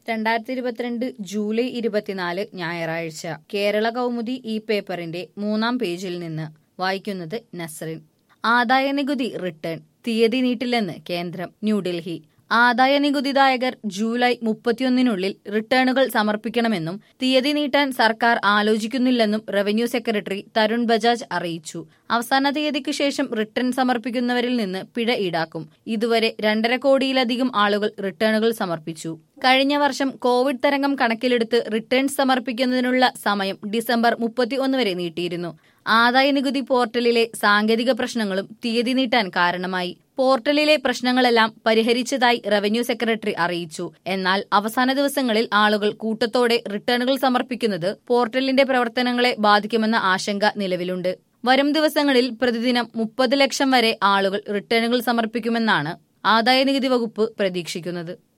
രണ്ടായിരത്തി ഇരുപത്തിരണ്ട് ജൂലൈ ഇരുപത്തിനാല് ഞായറാഴ്ച കേരള കൗമുദി ഈ പേപ്പറിന്റെ മൂന്നാം പേജിൽ നിന്ന് വായിക്കുന്നത് നസറിൻ ആദായ നികുതി റിട്ടേൺ തീയതി നീട്ടില്ലെന്ന് കേന്ദ്രം ന്യൂഡൽഹി ആദായ നികുതിദായകർ ജൂലൈ മുപ്പത്തിയൊന്നിനുള്ളിൽ റിട്ടേണുകൾ സമർപ്പിക്കണമെന്നും തീയതി നീട്ടാൻ സർക്കാർ ആലോചിക്കുന്നില്ലെന്നും റവന്യൂ സെക്രട്ടറി തരുൺ ബജാജ് അറിയിച്ചു അവസാന തീയതിക്ക് ശേഷം റിട്ടേൺ സമർപ്പിക്കുന്നവരിൽ നിന്ന് പിഴ ഈടാക്കും ഇതുവരെ രണ്ടര കോടിയിലധികം ആളുകൾ റിട്ടേണുകൾ സമർപ്പിച്ചു കഴിഞ്ഞ വർഷം കോവിഡ് തരംഗം കണക്കിലെടുത്ത് റിട്ടേൺ സമർപ്പിക്കുന്നതിനുള്ള സമയം ഡിസംബർ മുപ്പത്തിയൊന്ന് വരെ നീട്ടിയിരുന്നു ആദായ നികുതി പോർട്ടലിലെ സാങ്കേതിക പ്രശ്നങ്ങളും തീയതി നീട്ടാൻ കാരണമായി പോർട്ടലിലെ പ്രശ്നങ്ങളെല്ലാം പരിഹരിച്ചതായി റവന്യൂ സെക്രട്ടറി അറിയിച്ചു എന്നാൽ അവസാന ദിവസങ്ങളിൽ ആളുകൾ കൂട്ടത്തോടെ റിട്ടേണുകൾ സമർപ്പിക്കുന്നത് പോർട്ടലിന്റെ പ്രവർത്തനങ്ങളെ ബാധിക്കുമെന്ന ആശങ്ക നിലവിലുണ്ട് വരും ദിവസങ്ങളിൽ പ്രതിദിനം മുപ്പത് ലക്ഷം വരെ ആളുകൾ റിട്ടേണുകൾ സമർപ്പിക്കുമെന്നാണ് ആദായനികുതി വകുപ്പ് പ്രതീക്ഷിക്കുന്നത്